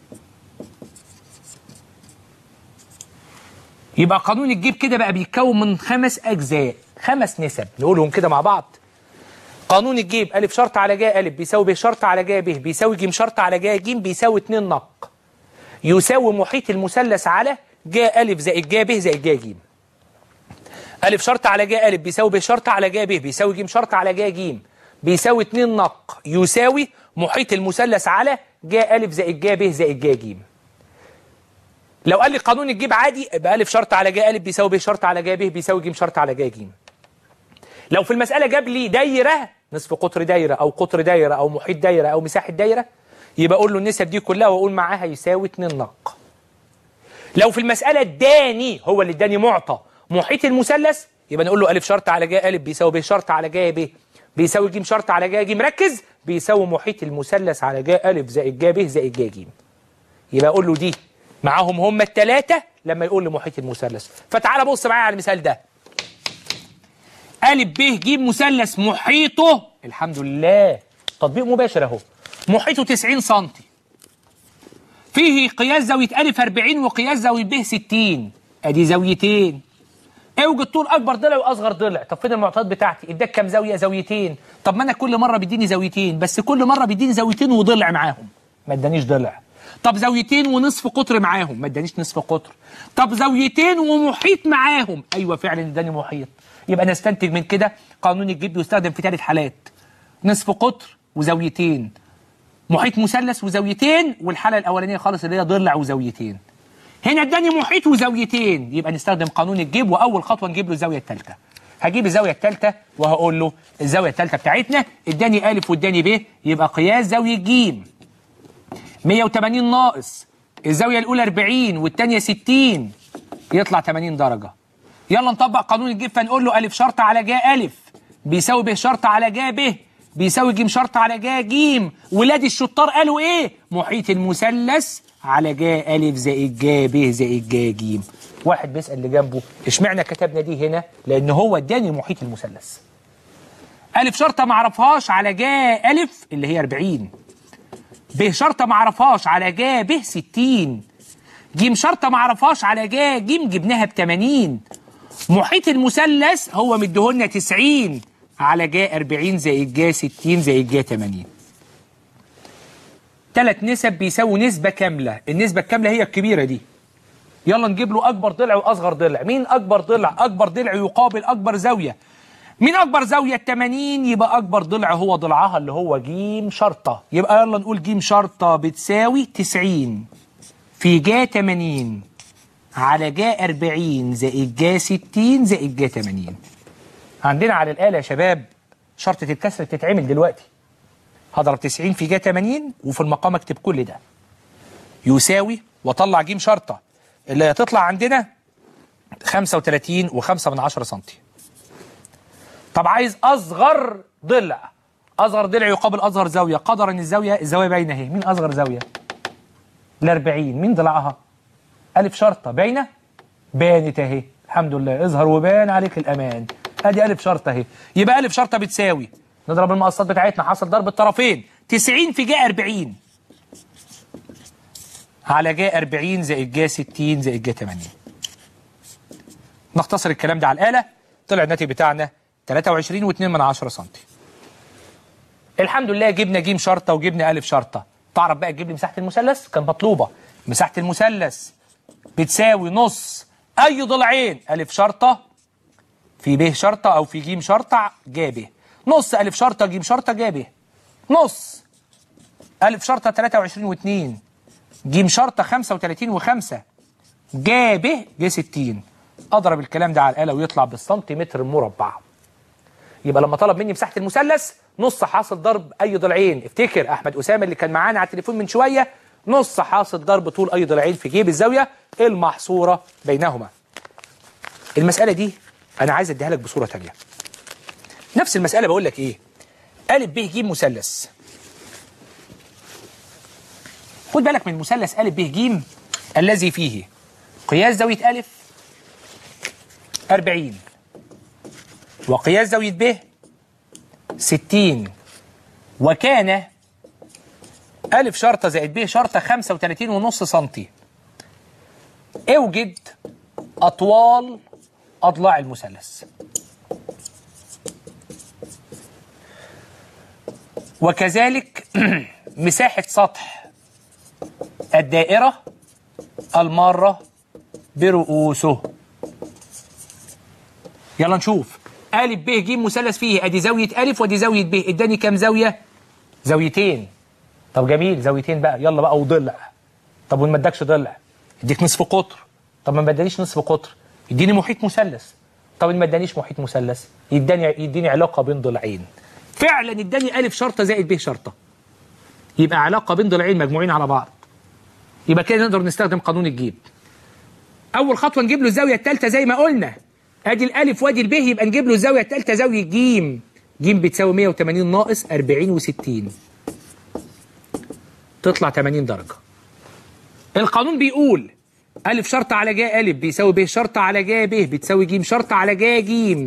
يبقى قانون الجيب كده بقى بيتكون من خمس اجزاء خمس نسب نقولهم كده مع بعض قانون الجيب الف شرط على جا الف بيساوي ب شرط على جا ب بيساوي ج شرط على جا ج بيساوي 2 نق يساوي محيط المثلث على جا الف زائد جا ب زائد جا ج ألف شرط على جا ألف بيساوي ب شرط على جا ب بيساوي ج شرط على جا ج بيساوي 2 نق يساوي محيط المثلث على جا ألف زائد جا ب زائد جا ج لو قال لي قانون الجيب عادي يبقى ألف شرط على جا ألف بيساوي ب شرط على جا ب بيساوي ج شرط على جا ج لو في المسألة جاب لي دايرة نصف قطر دايرة أو قطر دايرة أو محيط دايرة أو مساحة دايرة يبقى أقول له النسب دي كلها وأقول معاها يساوي 2 نق لو في المسألة اداني هو اللي اداني معطى محيط المثلث يبقى نقول له ألف شرط على جا ألف بيساوي ب شرط على جا ب بيساوي ج شرط على جا ج مركز بيساوي محيط المثلث على جا ألف زائد جا ب زائد جا ج يبقى أقول له دي معاهم هم الثلاثة لما يقول لي محيط المثلث فتعال بص معايا على المثال ده ألف ب ج مثلث محيطه الحمد لله تطبيق مباشر أهو محيطه 90 سم فيه قياس زاوية ألف 40 وقياس زاوية ب 60 أدي زاويتين اوجد طول أكبر ضلع وأصغر ضلع طب فين المعطيات بتاعتي اداك كام زاوية زاويتين طب ما أنا كل مرة بيديني زاويتين بس كل مرة بيديني زاويتين وضلع معاهم ما ادانيش ضلع طب زاويتين ونصف قطر معاهم ما ادانيش نصف قطر طب زاويتين ومحيط معاهم ايوه فعلا اداني محيط يبقى نستنتج من كده قانون الجيب بيستخدم في ثلاث حالات نصف قطر وزاويتين محيط مثلث وزاويتين والحاله الاولانيه خالص اللي هي ضلع وزاويتين هنا اداني محيط وزاويتين يبقى نستخدم قانون الجيب واول خطوه نجيب له الزاويه الثالثه هجيب الزاويه الثالثه وهقول له الزاويه الثالثه بتاعتنا اداني الف واداني ب يبقى قياس زاويه ج 180 ناقص الزاويه الاولى 40 والثانيه 60 يطلع 80 درجه يلا نطبق قانون الجيب فنقول له الف شرط على جا الف بيساوي ب شرط على جا ب بيساوي ج شرط على جا ج ولاد الشطار قالوا ايه محيط المثلث على جا الف زائد جا ب زائد جا ج واحد بيسال اللي جنبه اشمعنى كتبنا دي هنا لان هو اداني محيط المثلث الف شرطه ما اعرفهاش على جا الف اللي هي 40 ب شرطه ما اعرفهاش على جا ب 60 ج شرطه ما اعرفهاش على جا ج جبناها ب 80 محيط المثلث هو مديهولنا 90 على جا 40 زائد جا 60 زائد جا 80 ثلاث نسب بيساووا نسبة كاملة النسبة الكاملة هي الكبيرة دي يلا نجيب له أكبر ضلع وأصغر ضلع مين أكبر ضلع أكبر ضلع يقابل أكبر زاوية مين أكبر زاوية 80 يبقى أكبر ضلع هو ضلعها اللي هو ج شرطة يبقى يلا نقول ج شرطة بتساوي 90 في جا 80 على جا 40 زائد جا 60 زائد جا 80 عندنا على الآلة يا شباب شرطة الكسر بتتعمل دلوقتي هضرب 90 في جا 80 وفي المقام اكتب كل ده يساوي واطلع ج شرطة اللي هتطلع عندنا 35 و5 من 10 سم طب عايز اصغر ضلع اصغر ضلع يقابل اصغر زاويه قدر ان الزاويه الزاويه باينه اهي مين اصغر زاويه ال 40 مين ضلعها الف شرطه باينه بانت اهي الحمد لله اظهر وبان عليك الامان ادي الف شرطه اهي يبقى الف شرطه بتساوي نضرب المقصات بتاعتنا حصل ضرب الطرفين 90 في جا 40 على جا 40 زائد جا 60 زائد جا 80 نختصر الكلام ده على الآلة طلع الناتج بتاعنا 23 و2 من 10 سم الحمد لله جبنا ج شرطة وجبنا ألف شرطة تعرف بقى تجيب لي مساحة المثلث كان مطلوبة مساحة المثلث بتساوي نص أي ضلعين ألف شرطة في ب شرطة أو في ج شرطة جا ب نص ألف شرطة ج شرطة جا ب نص ألف شرطة 23 و2 ج شرطة 35 و5 جا ب جا 60 أضرب الكلام ده على الآلة ويطلع بالسنتيمتر مربع يبقى لما طلب مني مساحة المثلث نص حاصل ضرب اي ضلعين افتكر احمد اسامه اللي كان معانا على التليفون من شويه نص حاصل ضرب طول اي ضلعين في جيب الزاويه المحصوره بينهما المساله دي انا عايز اديها لك بصوره تانية نفس المساله بقول لك ايه ا ب ج مثلث خد بالك من مثلث ا ب ج الذي فيه قياس زاويه ا 40 وقياس زاويه ب 60 وكان أ شرطة زائد ب شرطة 35 ونص سنتي اوجد أطوال أضلاع المثلث وكذلك مساحة سطح الدائرة المارة برؤوسه يلا نشوف أ ب ج مثلث فيه ادي زاوية أ ودي زاوية ب اداني كام زاوية؟ زاويتين طب جميل زاويتين بقى يلا بقى وضلع طب وما ادكش ضلع اديك نصف قطر طب ما ادانيش نصف قطر يديني محيط مثلث طب ما ادانيش محيط مثلث يداني يديني علاقة بين ضلعين فعلا اداني أ شرطة زائد ب شرطة يبقى علاقة بين ضلعين مجموعين على بعض يبقى كده نقدر نستخدم قانون الجيب اول خطوه نجيب له الزاويه الثالثه زي ما قلنا ادي الالف وادي الب يبقى نجيب له الزاويه الثالثه زاويه ج ج بتساوي 180 ناقص 40 و60 تطلع 80 درجه القانون بيقول ألف شرطة على جا ألف بيساوي ب شرطة على جا ب بتساوي ج شرطة على جا ج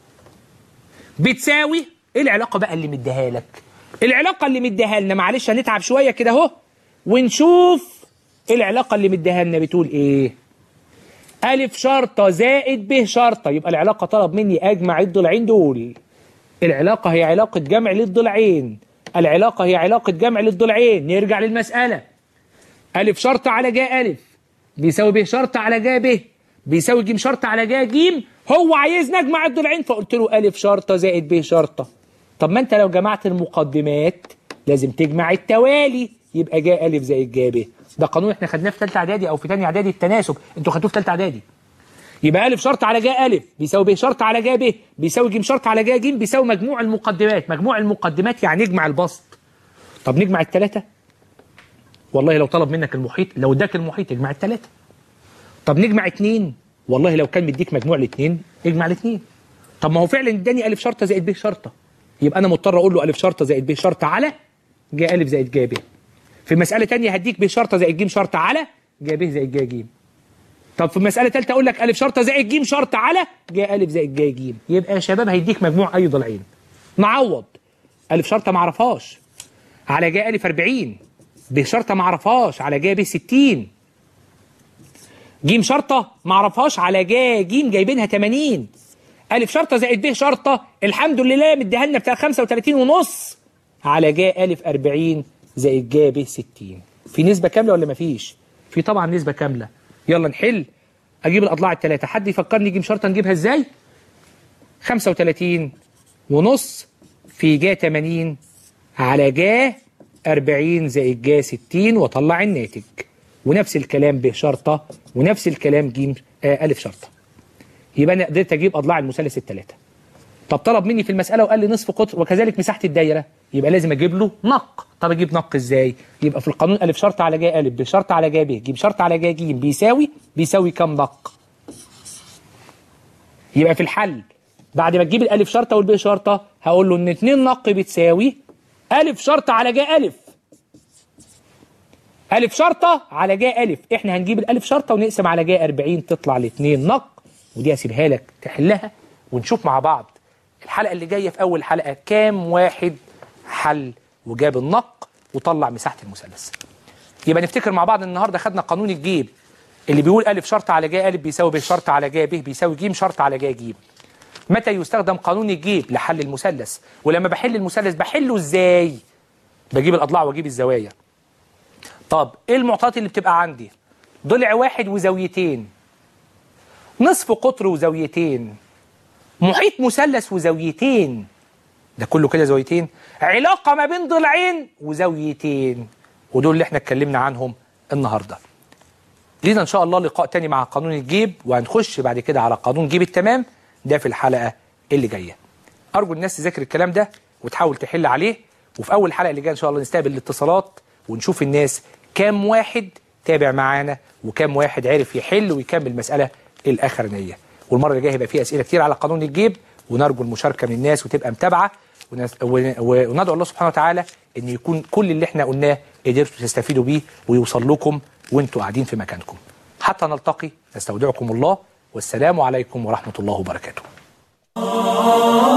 بتساوي ايه العلاقة بقى اللي مديها لك؟ العلاقة اللي مديها لنا معلش هنتعب شوية كده اهو ونشوف ايه العلاقة اللي مديها لنا بتقول ايه؟ ألف شرطة زائد ب شرطة يبقى العلاقة طلب مني أجمع الضلعين دول العلاقة هي علاقة جمع للضلعين العلاقة هي علاقة جمع للضلعين نرجع للمسألة ألف شرطة على جا ألف بيساوي ب شرطة على جا ب بيساوي ج شرطة على جا ج هو عايزني أجمع الضلعين فقلت له ألف شرطة زائد ب شرطة طب ما أنت لو جمعت المقدمات لازم تجمع التوالي يبقى جا ألف زائد جا ب ده قانون احنا خدناه في ثالثه اعدادي او في ثانيه اعدادي التناسب انتوا خدتوه في ثالثه اعدادي يبقى الف شرط على جا الف بيساوي ب شرط على جا ب بيساوي ج شرط على جا ج بيساوي مجموع المقدمات مجموع المقدمات يعني نجمع البسط طب نجمع الثلاثه والله لو طلب منك المحيط لو اداك المحيط اجمع الثلاثه طب نجمع اثنين والله لو كان مديك مجموع الاثنين اجمع الاثنين طب ما هو فعلا اداني الف شرطه زائد ب شرطه يبقى انا مضطر اقول له الف شرطه زائد ب شرطه على جا الف زائد جا ب في مسألة تانية هديك ب شرطة زائد ج شرطة على جا ب زائد جا ج طب في مسألة تالتة أقول لك ألف شرطة زائد ج شرطة على جا ألف زائد جا ج يبقى يا شباب هيديك مجموع أي ضلعين نعوض ألف شرطة ما أعرفهاش على جا ألف 40 ب شرطة ما أعرفهاش على جا ب 60 ج شرطة ما أعرفهاش على جا ج جايبينها 80 ألف شرطة زائد ب شرطة الحمد لله مديها لنا بتاع 35 ونص على جا ألف 40 زائد جا ب 60 في نسبة كاملة ولا مفيش؟ في طبعا نسبة كاملة يلا نحل أجيب الأضلاع الثلاثة حد يفكرني نجيب شرطة نجيبها إزاي؟ 35 ونص في جا 80 على جا 40 زائد جا 60 وطلع الناتج ونفس الكلام ب شرطة ونفس الكلام ج آه ألف شرطة يبقى أنا قدرت أجيب أضلاع المثلث الثلاثة طب طلب مني في المسألة وقال لي نصف قطر وكذلك مساحة الدايرة يبقى لازم اجيب له نق طب اجيب نق ازاي يبقى في القانون الف شرط على جا الف بشرط على جا ب ج شرط على جا ج بيساوي بيساوي كام نق يبقى في الحل بعد ما تجيب الالف شرطه والب شرطه هقول له ان 2 نق بتساوي الف شرطه على جا الف الف شرطه على جا الف احنا هنجيب الالف شرطه ونقسم على جا 40 تطلع الاثنين نق ودي هسيبها لك تحلها ونشوف مع بعض الحلقه اللي جايه في اول حلقه كام واحد حل وجاب النق وطلع مساحه المثلث يبقى نفتكر مع بعض النهارده خدنا قانون الجيب اللي بيقول الف شرط على جا الف بيساوي ب شرط على جا ب بيساوي ج شرط على جا ج متى يستخدم قانون الجيب لحل المثلث ولما بحل المثلث بحله ازاي بجيب الاضلاع واجيب الزوايا طب ايه المعطيات اللي بتبقى عندي ضلع واحد وزاويتين نصف قطر وزاويتين محيط مثلث وزاويتين ده كله كده زاويتين علاقة ما بين ضلعين وزاويتين ودول اللي احنا اتكلمنا عنهم النهاردة لينا ان شاء الله لقاء تاني مع قانون الجيب وهنخش بعد كده على قانون جيب التمام ده في الحلقة اللي جاية ارجو الناس تذاكر الكلام ده وتحاول تحل عليه وفي اول حلقه اللي جايه ان شاء الله نستقبل الاتصالات ونشوف الناس كام واحد تابع معانا وكام واحد عرف يحل ويكمل المساله الاخرانيه والمره اللي جايه هيبقى فيه اسئله كتير على قانون الجيب ونرجو المشاركه من الناس وتبقى متابعه ونس- ون- و- وندعو الله سبحانه وتعالى ان يكون كل اللي احنا قلناه قدرتوا تستفيدوا بيه ويوصل لكم وانتوا قاعدين في مكانكم حتى نلتقي نستودعكم الله والسلام عليكم ورحمه الله وبركاته